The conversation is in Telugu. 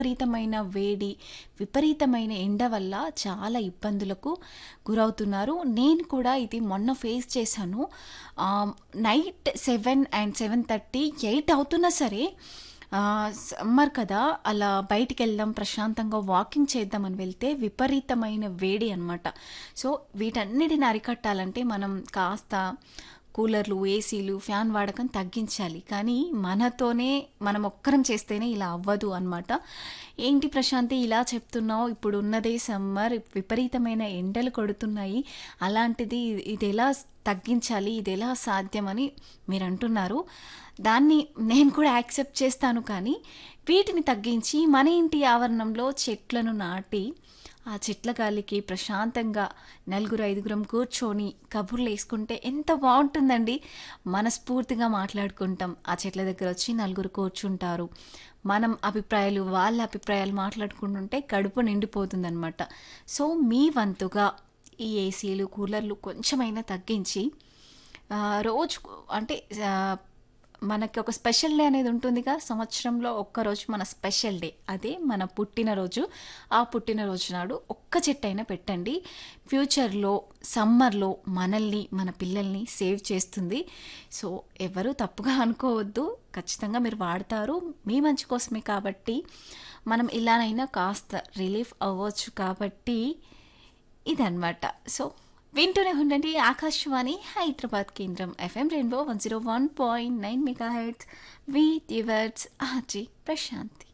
విపరీతమైన వేడి, విపరీతమైన ఎండ వల్ల చాలా ఇబ్బందులకు గురవుతున్నారు. నేను కూడా ఇది మొన్న ఫేస్ చేశాను. ఆహ్, నైట్ 7 అండ్ 7:30, 8 అవుతున్నా సరే ఆహ్, సమ్మర్ కదా! అలా బయటికెళ్దాం, ప్రశాంతంగా వాకింగ్ చేద్దామని వెళ్తే విపరీతమైన వేడి అనమాట. సో, వీటన్నిటిని అరికట్టాలంటే మనం కాస్త కూలర్లు, ఏసీలు, ఫ్యాన్ వాడకం తగ్గించాలి. కానీ మనతోనే మనం ఒక్కరం చేస్తేనే ఇలా అవ్వదు అనమాట. ఏంటి ప్రశాంతి ఇలా చెప్తున్నావు? ఇప్పుడున్నదే సమ్మర్, విపరీతమైన ఎండలు కొడుతున్నాయి. అలాంటిది ఇదెలా తగ్గించాలి? ఇదెలా సాధ్యమని మీరంటున్నారు. దాన్ని నేను కూడా యాక్సెప్ట్ చేస్తాను కానీ, వీటిని తగ్గించి మన ఇంటి ఆవరణంలో చెట్లను నాటి, ఆ చెట్ల గాలికి ప్రశాంతంగా నలుగురు, ఐదుగురం కూర్చొని కబుర్లేసుకుంటే ఎంత బావుంటుందండి. మనస్ఫూర్తిగా మాట్లాడుకుంటాం. ఆ చెట్ల దగ్గరొచ్చి నలుగురు కూర్చుంటారు. మనం అభిప్రాయాలు, వాళ్ళ అభిప్రాయాలు మాట్లాడుకుంటుంటే కడుపు నిండిపోతుందనమాట. సో, మీ వంతుగా ఈ ఏసీలు, కూలర్లు కొంచెమైనా తగ్గించి ఆహ్, రోజుకు అంటే ఆహ్, మనకి ఒక స్పెషల్ డే అనేది ఉంటుందిగా. సంవత్సరంలో ఒక్కరోజు మన స్పెషల్ డే. అదే మన పుట్టినరోజు. ఆ పుట్టినరోజు నాడు ఒక్క చెట్టైనా పెట్టండి. ఫ్యూచర్‌లో సమ్మర్‌లో మనల్ని, మన పిల్లల్ని సేవ్ చేస్తుంది. సో, ఎవరు తప్పుగా అనుకోవద్దు. ఖచ్చితంగా మీరు వాడతారు. మీ మంచి కోసమే కాబట్టి, మనం ఇలానైనా కాస్త రిలీఫ్ అవ్వచ్చు కాబట్టి ఇదనమాట. సో, వింటూనే ఉండండి ఆకాశవాణి హైదరాబాద్ కేంద్రం FM rainbow 101.9 megahertz with yours RJ Prashanti.